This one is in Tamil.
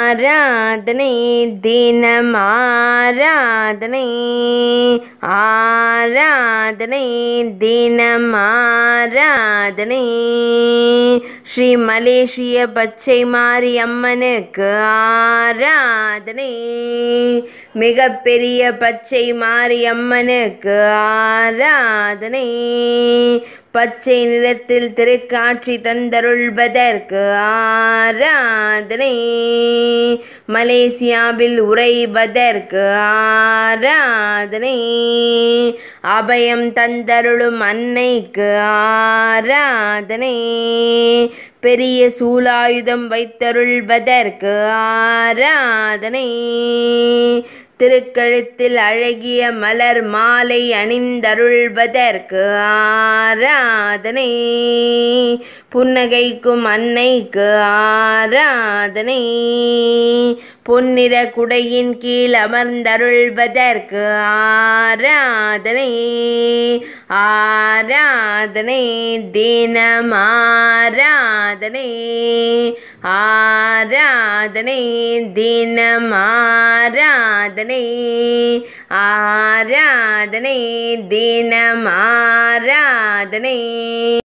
ஆராதனை தினம் ஆராதனை ஆராதனை தினம் ஆராதனை ஸ்ரீ மலேசிய பச்சை மாரி அம்மனுக்கு ஆராதனை மிகப்பெரிய பச்சை மாரி அம்மனுக்கு ஆராதனை பச்சை நிறத்தில் திருக்காட்சி தந்தருள்வதற்கு ஆராதனை மலேசியாவில் உறைவதற்கு ஆராதனை அபயம் தந்தருளும் அன்னைக்கு ஆராதனை பெரிய சூலாயுதம் வைத்தருள்வதற்கு ஆராதனை திருக்கழுத்தில் அழகிய மலர் மாலை அணிந்தருள்வதற்கு ஆராதனை புன்னகைக்கும் அன்னைக்கு ஆராதனை பொன்னிற குடையின் கீழ் அமர்ந்தருள்வதற்கு ஆராதனை ஆராதனை தினம் ஆராதனை ஆராதனை தினம் ஆராதனை ஆராதனை தினம் ஆராதனை